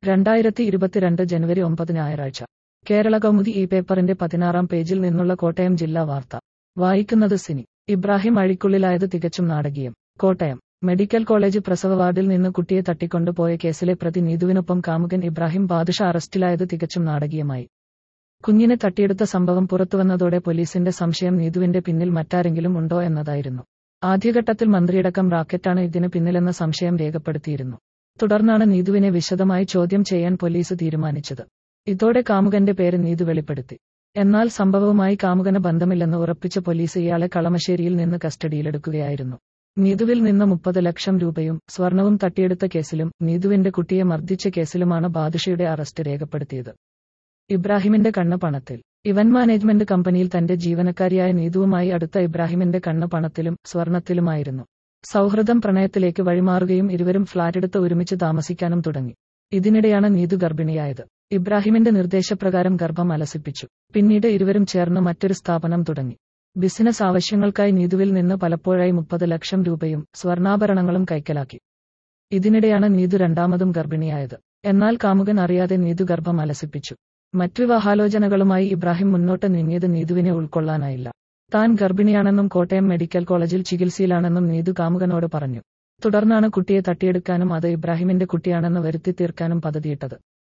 രണ്ടായിരത്തി ഇരുപത്തിരണ്ട് ജനുവരി ഒമ്പത് ഞായറാഴ്ച കേരള കൗമുദി ഈ പേപ്പറിന്റെ പതിനാറാം പേജിൽ നിന്നുള്ള കോട്ടയം ജില്ലാ വാർത്ത വായിക്കുന്നത് സിനി ഇബ്രാഹിം അഴിക്കുള്ളിലായത് തികച്ചും നാടകീയം കോട്ടയം മെഡിക്കൽ കോളേജ് പ്രസവ വാർഡിൽ നിന്ന് കുട്ടിയെ തട്ടിക്കൊണ്ടുപോയ കേസിലെ പ്രതി നീതുവിനൊപ്പം കാമുകൻ ഇബ്രാഹിം ബാദുഷ അറസ്റ്റിലായത് തികച്ചും നാടകീയമായി കുഞ്ഞിനെ തട്ടിയെടുത്ത സംഭവം പുറത്തുവന്നതോടെ പോലീസിന്റെ സംശയം നീതുവിന്റെ പിന്നിൽ മറ്റാരെങ്കിലും ഉണ്ടോ എന്നതായിരുന്നു ആദ്യഘട്ടത്തിൽ മന്ത്രിയടക്കം റാക്കറ്റാണ് ഇതിന് പിന്നിലെന്ന സംശയം രേഖപ്പെടുത്തിയിരുന്നു തുടർന്നാണ് നീതുവിനെ വിശദമായി ചോദ്യം ചെയ്യാൻ പോലീസ് തീരുമാനിച്ചത് ഇതോടെ കാമുകന്റെ പേര് നീതു വെളിപ്പെടുത്തി എന്നാൽ സംഭവവുമായി കാമുകന് ബന്ധമില്ലെന്ന് ഉറപ്പിച്ച പോലീസ് ഇയാളെ കളമശ്ശേരിയിൽ നിന്ന് കസ്റ്റഡിയിലെടുക്കുകയായിരുന്നു നീതുവിൽ നിന്ന് മുപ്പത് ലക്ഷം രൂപയും സ്വർണവും തട്ടിയെടുത്ത കേസിലും നീതുവിന്റെ കുട്ടിയെ മർദ്ദിച്ച കേസിലുമാണ് ബാദുഷയുടെ അറസ്റ്റ് രേഖപ്പെടുത്തിയത് ഇബ്രാഹിമിന്റെ കണ്ണ് പണത്തിൽ ഇവന്റ് മാനേജ്മെന്റ് കമ്പനിയിൽ തന്റെ ജീവനക്കാരിയായ നീതുവുമായി അടുത്ത ഇബ്രാഹിമിന്റെ കണ്ണ് പണത്തിലും സ്വർണത്തിലുമായിരുന്നു സൗഹൃദം പ്രണയത്തിലേക്ക് വഴിമാറുകയും ഇരുവരും ഫ്ളാറ്റെടുത്ത് ഒരുമിച്ച് താമസിക്കാനും തുടങ്ങി ഇതിനിടെയാണ് നീതു ഗർഭിണിയായത് ഇബ്രാഹിമിന്റെ നിർദ്ദേശപ്രകാരം ഗർഭം അലസിപ്പിച്ചു പിന്നീട് ഇരുവരും ചേർന്ന് മറ്റൊരു സ്ഥാപനം തുടങ്ങി ബിസിനസ് ആവശ്യങ്ങൾക്കായി നീതുവിൽ നിന്ന് പലപ്പോഴായി മുപ്പത് ലക്ഷം രൂപയും സ്വർണ്ണാഭരണങ്ങളും കൈക്കലാക്കി ഇതിനിടെയാണ് നീതു രണ്ടാമതും ഗർഭിണിയായത് എന്നാൽ കാമുകൻ അറിയാതെ നീതു ഗർഭം അലസിപ്പിച്ചു മറ്റു വിവാഹാലോചനകളുമായി ഇബ്രാഹിം മുന്നോട്ട് നീങ്ങിയത് നീതുവിനെ ഉൾക്കൊള്ളാനായില്ല താൻ ഗർഭിണിയാണെന്നും കോട്ടയം മെഡിക്കൽ കോളേജിൽ ചികിത്സയിലാണെന്നും നീതു കാമുകനോട് പറഞ്ഞു തുടർന്നാണ് കുട്ടിയെ തട്ടിയെടുക്കാനും അത് ഇബ്രാഹിമിന്റെ കുട്ടിയാണെന്ന് വരുത്തി തീർക്കാനും പദ്ധതിയിട്ടത്